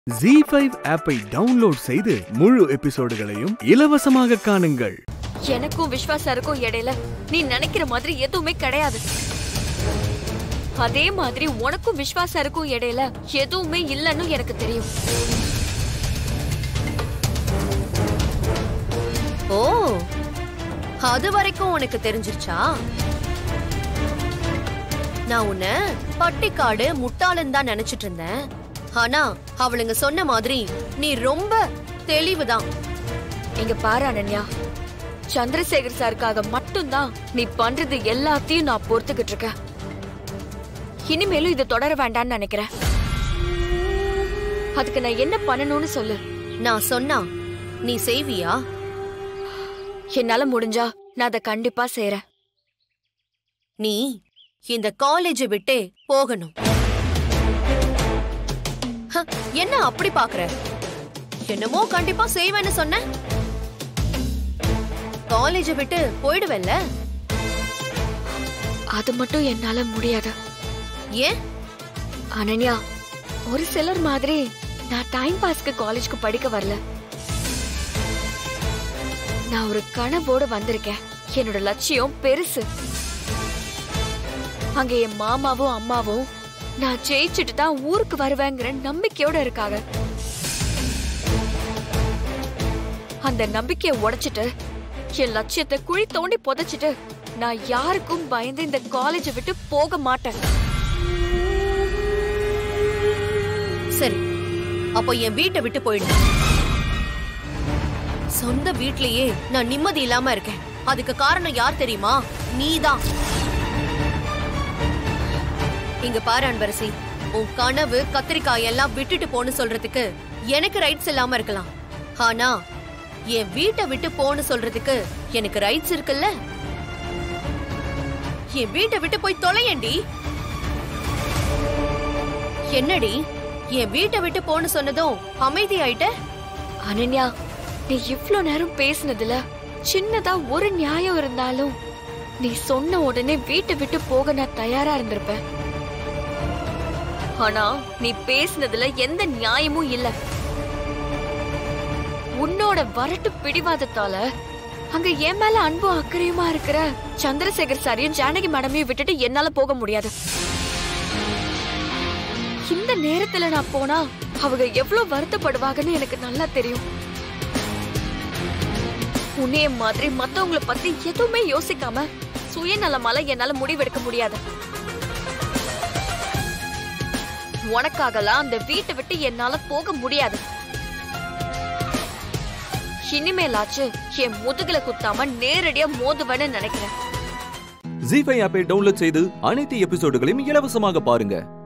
G five ஆப்பை download செய்து முழு எபிசோடுகளையும் இலவசமாக காணுங்கள் எனக்கும் விஸ்வாசாருக்கும் இடையில நீ நினைக்கிற மாதிரி எதுவுமே கிடையாது அதே மாதிரி உனக்கும் விஸ்வாசாருக்கும் இடையில எதுவுமே இல்லைன்னு எனக்கு தெரியும் ஓ அது வரைக்கும் உனக்கு தெரிஞ்சிருச்சா நான் உன்னை பட்டிக்காடு முட்டாளன் தான் நினைச்சிட்டு இருந்தேன் ஆனா அவளுங்க சொன்ன மாதிரி நீ ரொம்ப தெளிவுதான் இங்க பாரு அனன்யா சந்திரசேகர் சாருக்காக மட்டும்தான் நீ பண்றது எல்லாத்தையும் நான் பொறுத்துக்கிட்டு இருக்கேன் இனிமேலும் இது தொடர வேண்டாம்னு நினைக்கிறேன் அதுக்கு நான் என்ன பண்ணணும்னு சொல்லு நான் சொன்னா நீ செய்வியா என்னால முடிஞ்சா நான் அதை கண்டிப்பா செய்யறேன் நீ இந்த காலேஜை விட்டே போகணும் ஹ, என்ன அப்படி பாக்குற என்னமோ கண்டிப்பா செய்வேன்னு சொன்ன காலேஜை விட்டு போயிடுவல்ல அது மட்டும் என்னால முடியாது ஏன் அனன்யா ஒரு சிலர் மாதிரி நான் டைம் பாஸ்க்கு காலேஜ்க்கு படிக்க வரல நான் ஒரு கனவோடு வந்திருக்கேன் என்னோட லட்சியம் பெருசு அங்க என் மாமாவும் அம்மாவும் நான் ஜெயிச்சுட்டு தான் ஊருக்கு வருவேங்கிற நம்பிக்கையோட இருக்காங்க அந்த நம்பிக்கையை உடைச்சிட்டு என் லட்சியத்தை குழி தோண்டி புதைச்சிட்டு நான் யாருக்கும் பயந்து இந்த காலேஜை விட்டு போக மாட்டேன் சரி அப்போ என் வீட்டை விட்டு போயிடு சொந்த வீட்லயே நான் நிம்மதி இல்லாம இருக்கேன் அதுக்கு காரணம் யார் தெரியுமா நீதான் இங்க பாரு அன்பரசி உன் கனவு கத்திரிக்காய் எல்லாம் விட்டுட்டு போன்னு சொல்றதுக்கு எனக்கு ரைட்ஸ் இல்லாம இருக்கலாம் ஆனா என் வீட்டை விட்டு போன்னு சொல்றதுக்கு எனக்கு ரைட்ஸ் இருக்குல்ல என் வீட்டை விட்டு போய் தொலையண்டி என்னடி என் வீட்டை விட்டு போன்னு சொன்னதும் அமைதி ஆயிட்ட அனன்யா நீ இவ்ளோ நேரம் பேசினதுல சின்னதா ஒரு நியாயம் இருந்தாலும் நீ சொன்ன உடனே வீட்டை விட்டு போக நான் தயாரா இருந்திருப்பேன் ஆனா நீ பேசினதுல எந்த நியாயமும் இல்ல உன்னோட வரட்டு பிடிவாதத்தால அங்க என் மேல அன்பும் அக்கறையுமா இருக்கிற சந்திரசேகர் சாரியும் ஜானகி மேடமையும் விட்டுட்டு என்னால போக முடியாது இந்த நேரத்துல நான் போனா அவங்க எவ்வளவு வருத்தப்படுவாங்கன்னு எனக்கு நல்லா தெரியும் உன்னைய மாதிரி மத்தவங்கள பத்தி எதுவுமே யோசிக்காம சுயநலமால என்னால முடிவெடுக்க முடியாது உனக்காகலாம் அந்த வீட்டை விட்டு என்னால போக முடியாது இனிமேலாச்சு என் முதுகுல குத்தாம நேரடியா மோதுவேன்னு நினைக்கிறேன் ஜி ஃபைவ் ஆப்பை டவுன்லோட் செய்து அனைத்து எபிசோடுகளையும் இலவசமாக பாருங்க